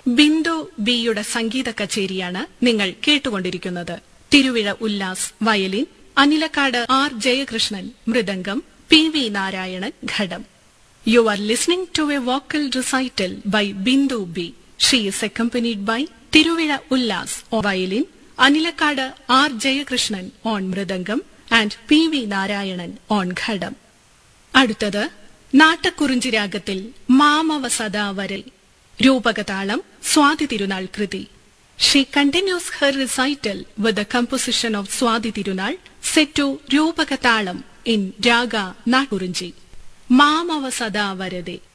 ബിന്ദു ബിയുടെ സംഗീത കച്ചേരിയാണ് നിങ്ങൾ കേട്ടുകൊണ്ടിരിക്കുന്നത് Thiruvizha Ullas violin Anilakkad R Jayakrishnan mridangam P V Narayanan ghatam you are listening to a vocal recital by Bindu B she is accompanied by Thiruvizha Ullas on violin Anilakkad R Jayakrishnan on mridangam and P V Narayanan on ghatam അടുത്തത് നാട്ടക്കുറിഞ്ചി രാഗത്തിൽ മാമവ സദാവരൽ രൂപകതാളം സ്വാതി തിരുനാൾ കൃതി she continues her recital with the composition of Swathi Thirunal set to Rupakatalam in raga Natturinji മാമവ സദാവരതെ